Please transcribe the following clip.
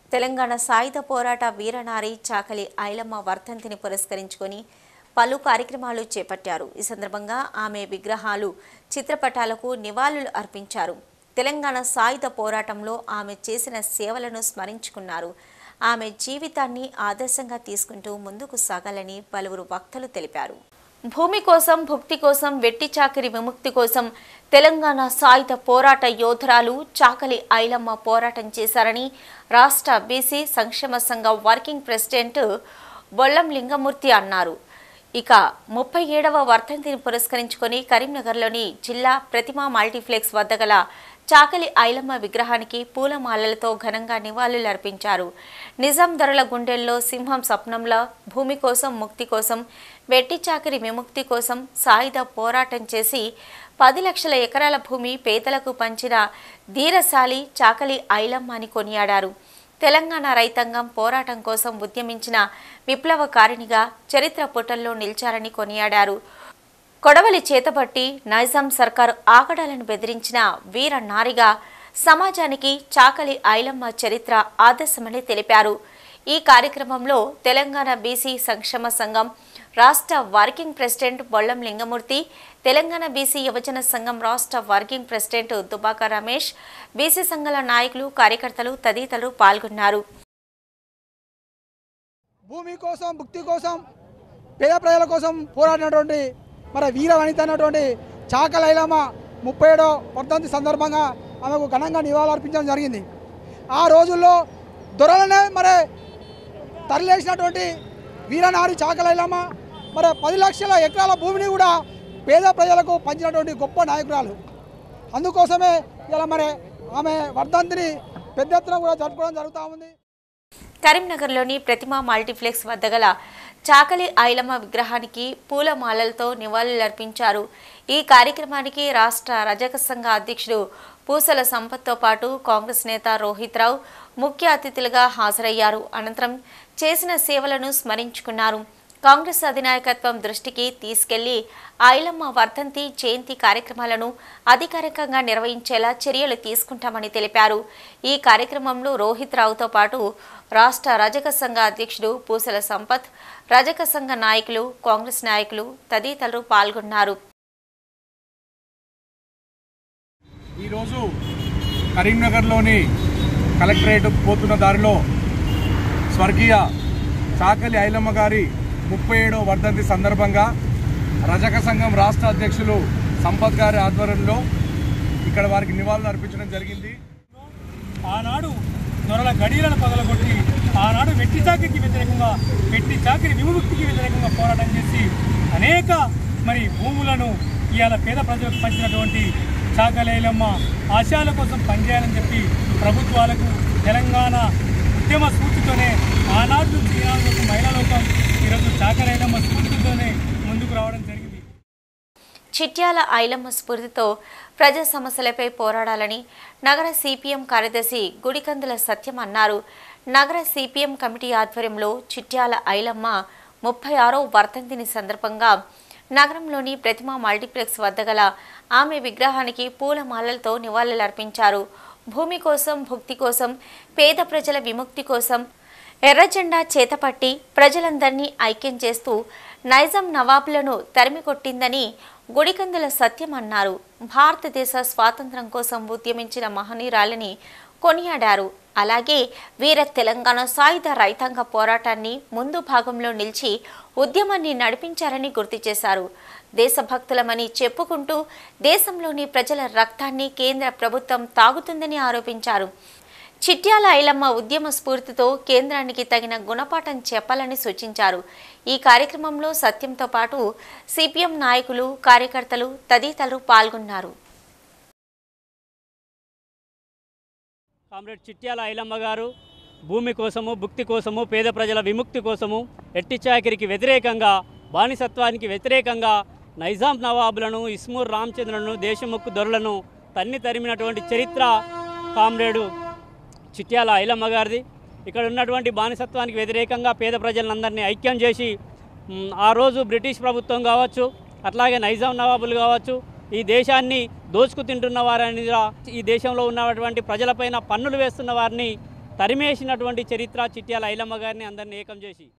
తెలంగాణ సాయుధ పోరాట వీరనారి చాకలి ఐలమ్మ వర్ధంతిని పురస్కరించుకొని పలు కార్యక్రమాలు చేపట్టారు ఈ సందర్భంగా ఆమె విగ్రహాలు చిత్రపటాలకు నివాళులు అర్పించారు తెలంగాణ సాయుధ పోరాటంలో ఆమె చేసిన సేవలను స్మరించుకున్నారు ఆమె జీవితాన్ని ఆదర్శంగా తీసుకుంటూ ముందుకు సాగాలని పలువురు వక్తలు తెలిపారు భూమి కోసం భుక్తి కోసం వెట్టి చాకిరి విముక్తి కోసం తెలంగాణ సాయుధ పోరాట యోధురాలు చాకలి ఐలమ్మ పోరాటం చేశారని రాష్ట్ర బీసీ సంక్షేమ సంఘం వర్కింగ్ ప్రెసిడెంట్ బొల్లం లింగమూర్తి అన్నారు ఇక ముప్పై ఏడవ వర్ధంతిని పురస్కరించుకొని కరీంనగర్లోని జిల్లా ప్రతిమా మల్టీప్లెక్స్ వద్ద గల చాకలి ఐలమ్మ విగ్రహానికి పూలమాలలతో ఘనంగా నివాళులర్పించారు నిజాం ధరల గుండెల్లో సింహం స్వప్నంలో భూమి కోసం ముక్తి కోసం వెట్టి చాకరి విముక్తి కోసం సాయుధ పోరాటం చేసి పది లక్షల ఎకరాల భూమి పేదలకు పంచిన ధీరశాలి చాకలి ఐలమ్మ అని కొనియాడారు తెలంగాణ రైతాంగం పోరాటం కోసం ఉద్యమించిన విప్లవకారిణిగా చరిత్ర పుటల్లో నిలిచారని కొనియాడారు కొడవలి చేతబట్టి నైజాం సర్కారు ఆగడాలను బెదిరించిన వీర నారిగా సమాజానికి చాకలి ఐలమ్మ చరిత్ర ఆదర్శమని తెలిపారు ఈ కార్యక్రమంలో తెలంగాణ బీసీ సంక్షేమ సంఘం రాష్ట్ర working president Bollam Lingamurthy Telangana BC యువజన సంఘం రాష్ట్ర working president Dubaka Ramesh BC సంఘాల నాయకులు కార్యకర్తలు తదితరులు పాల్గొన్నారు భూమి కోసం భుక్తి కోసం పేద ప్రజల కోసం పోరాడినటువంటి మరి వీర వనిత అయినటువంటి చాకలైలమ్మ ముప్పై ఏడో వర్ధంతి సందర్భంగా ఆమెకు ఘనంగా నివాళులర్పించడం జరిగింది ఆ రోజుల్లో దొరలనే మరి తరలేసినటువంటి వీరనారి చాకలైలమ్మ మరి పది లక్షల ఎకరాల భూమిని కూడా పేద ప్రజలకు పంచినటువంటి గొప్ప నాయకురాలు అందుకోసమే ఇలా మరి ఆమె వర్ధంతిని పెద్ద ఎత్తున కూడా జరుపుకోవడం జరుగుతూ ఉంది కరీంనగర్లోని ప్రతిమా మల్టీప్లెక్స్ వద్ద గల చాకలి ఐలమ్మ విగ్రహానికి పూలమాలలతో నివాళులర్పించారు ఈ కార్యక్రమానికి రాష్ట్ర రజక సంఘ అధ్యక్షుడు పూసల సంపత్తో పాటు కాంగ్రెస్ నేత రోహిత్ రావు ముఖ్య అతిథులుగా హాజరయ్యారు అనంతరం చేసిన సేవలను స్మరించుకున్నారు కాంగ్రెస్ అధినాయకత్వం దృష్టికి తీసుకెళ్లి ఐలమ్మ వర్ధంతి జయంతి కార్యక్రమాలను అధికారికంగా నిర్వహించేలా చర్యలు తీసుకుంటామని తెలిపారు ఈ కార్యక్రమంలో రోహిత్ రావుతో పాటు రాష్ట్ర రజక సంఘ అధ్యక్షుడు పూసల సంపత్ రజక సంఘ నాయకులు కాంగ్రెస్ నాయకులు తదితరులు పాల్గొన్నారు ఈరోజు కరీంనగర్లోని కలెక్టరేట్ పోతున్న దారిలో స్వర్గీయ చాకలి ఐలమ్మ గారి ముప్పై ఏడో వర్ధంతి సందర్భంగా రజక సంఘం రాష్ట్ర అధ్యక్షులు సంపత్ గారి ఆధ్వర్యంలో ఇక్కడ వారికి నివాళులు అర్పించడం జరిగింది ఆనాడు దొరల గడియలను పగలగొట్టి ఆనాడు వెట్టి చాకిరికి వ్యతిరేకంగా వెట్టి చాకిరి విముక్తికి వ్యతిరేకంగా పోరాటం చేసి అనేక మరి భూములను ఇవాళ పేద ప్రజలకు పంచినటువంటి చాకలేలమ్మ ఆశయాల కోసం పనిచేయాలని చెప్పి ప్రభుత్వాలకు తెలంగాణ ఉద్యమ స్ఫూర్తితోనే ఆనాడు నుంచి ఈనాడు వరకు మహిళా లోకం ఈరోజు చాకలేలమ్మ స్ఫూర్తితోనే ముందుకు రావడం జరిగింది చిట్యాల ఐలమ్మ స్ఫూర్తితో ప్రజా సమస్యలపై పోరాడాలని నగర సిపిఎం కార్యదర్శి గుడికందుల సత్యం అన్నారు నగర సిపిఎం కమిటీ ఆధ్వర్యంలో చిట్యాల ఐలమ్మ ముప్పై ఆరో వర్ధంతిని సందర్భంగా నగరంలోని ప్రతిమా మల్టీప్లెక్స్ వద్ద గల ఆమె విగ్రహానికి పూలమాలలతో నివాళులర్పించారు భూమి కోసం భుక్తి కోసం పేద ప్రజల విముక్తి కోసం ఎర్ర జెండా చేతపట్టి ప్రజలందరినీ ఐక్యం చేస్తూ నైజాం నవాబులను తరిమి కొట్టిందని గుడికందుల సత్యం అన్నారు భారతదేశ స్వాతంత్రం కోసం ఉద్యమించిన మహనీయురాలని కొనియాడారు అలాగే వీర తెలంగాణ సాయుధ రైతాంగ పోరాటాన్ని ముందు భాగంలో నిలిచి ఉద్యమాన్ని నడిపించారని గుర్తు చేశారు దేశభక్తులమని చెప్పుకుంటూ దేశంలోని ప్రజల రక్తాన్ని కేంద్ర ప్రభుత్వం తాగుతుందని ఆరోపించారు చిట్యాల ఐలమ్మ ఉద్యమ స్ఫూర్తితో కేంద్రానికి తగిన గుణపాఠం చెప్పాలని సూచించారు ఈ కార్యక్రమంలో సత్యంతో పాటు సిపిఎం నాయకులు కార్యకర్తలు తదితరులు పాల్గొన్నారు కామ్రేడ్ చిట్యాల ఐలమ్మ గారు భూమి కోసము భుక్తి కోసము పేద ప్రజల విముక్తి కోసము ఎట్టి చాకిరికి వ్యతిరేకంగా బానిసత్వానికి వ్యతిరేకంగా నైజాం నవాబులను ఇస్మూర్ రామచంద్రను దేశముక్కు దొరలను తన్ని తరిమినటువంటి చరిత్ర కామ్రేడు చిట్యాల ఐలమ్మ గారిది ఇక్కడ ఉన్నటువంటి బానిసత్వానికి వ్యతిరేకంగా పేద ప్రజలందరినీ ఐక్యం చేసి మ్, ఆ రోజు బ్రిటిష్ ప్రభుత్వం కావచ్చు అట్లాగే నైజాం నవాబులు కావచ్చు ఈ దేశాన్ని దోచుకు తింటున్న వారని ఈ దేశంలో ఉన్నటువంటి ప్రజలపైన పన్నులు వేస్తున్న వారిని తరిమేసినటువంటి చరిత్ర చిట్యాల ఐలమ్మ గారిని అందరినీ ఏకం చేసి